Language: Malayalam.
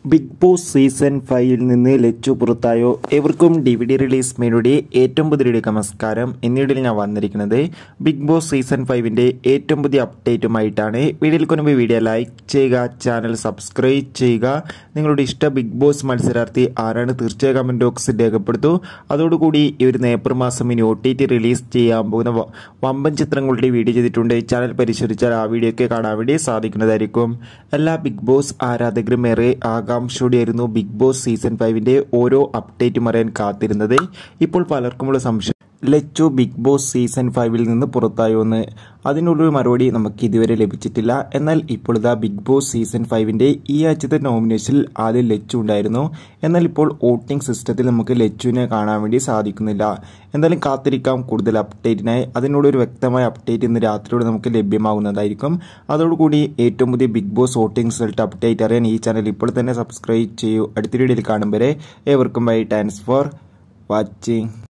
ബിഗ് ബോസ് സീസൺ ഫൈവിൽ നിന്ന് ലച്ചു പുറത്തായോ എവർക്കും ഡി വി ഡി റിലീസ് മേയുടെ ഏറ്റവും പുതിയ നമസ്കാരം എന്നിടയിൽ ഞാൻ വന്നിരിക്കുന്നത് ബിഗ് ബോസ് സീസൺ ഫൈവിൻ്റെ ഏറ്റവും പുതിയ അപ്ഡേറ്റുമായിട്ടാണ് വീഡിയോയിൽ മുൻപ് വീഡിയോ ലൈക്ക് ചെയ്യുക ചാനൽ സബ്സ്ക്രൈബ് ചെയ്യുക നിങ്ങളുടെ ഇഷ്ട ബിഗ് ബോസ് മത്സരാർത്ഥി ആരാണ് തീർച്ചയായും കമൻറ്റ് ബോക്സിൽ രേഖപ്പെടുത്തൂ അതോടുകൂടി ഈ ഒരു ഏപ്രിൽ മാസം ഇനി ഒ ടി ടി റിലീസ് ചെയ്യാൻ പോകുന്ന വ- വമ്പൻ ചിത്രങ്ങളുടെ വീഡിയോ ചെയ്തിട്ടുണ്ട് ചാനൽ പരിശോധിച്ചാൽ ആ വീഡിയോ ഒക്കെ കാണാൻ വേണ്ടി സാധിക്കുന്നതായിരിക്കും എല്ലാ ബിഗ് ബോസ് ആരാധകരും ഏറെ ആകാംക്ഷയോടെയായിരുന്നു ബിഗ് ബോസ് സീസൺ ഫൈവിൻ്റെ ഓരോ അപ്ഡേറ്റും അറിയാൻ കാത്തിരുന്നത് ഇപ്പോൾ പലർക്കുമുള്ള സംശയം ലച്ചു ബിഗ് ബോസ് സീസൺ ഫൈവിൽ നിന്ന് പുറത്തായോ എന്ന് അതിനുള്ളൊരു മറുപടി നമുക്ക് ഇതുവരെ ലഭിച്ചിട്ടില്ല എന്നാൽ ഇപ്പോൾ ഇതാ ബിഗ് ബോസ് സീസൺ ഫൈവിൻ്റെ ഈ ആഴ്ചത്തെ നോമിനേഷനിൽ ആദ്യം ലച്ചു ഉണ്ടായിരുന്നു എന്നാൽ ഇപ്പോൾ വോട്ടിംഗ് സിസ്റ്റത്തിൽ നമുക്ക് ലച്ചുവിനെ കാണാൻ വേണ്ടി സാധിക്കുന്നില്ല എന്തായാലും കാത്തിരിക്കാം കൂടുതൽ അപ്ഡേറ്റിനായി അതിനുള്ളൊരു വ്യക്തമായ അപ്ഡേറ്റ് ഇന്ന് രാത്രിയോടെ നമുക്ക് ലഭ്യമാകുന്നതായിരിക്കും അതോടുകൂടി ഏറ്റവും പുതിയ Bigg Boss voting result update അറിയാൻ ഈ ചാനൽ ഇപ്പോൾ തന്നെ സബ്സ്ക്രൈബ് ചെയ്യൂ അടുത്ത വീഡിയോയിൽ കാണും വരെ ഏവർക്കും ബൈ താങ്ക്സ് ഫോർ വാച്ചിങ്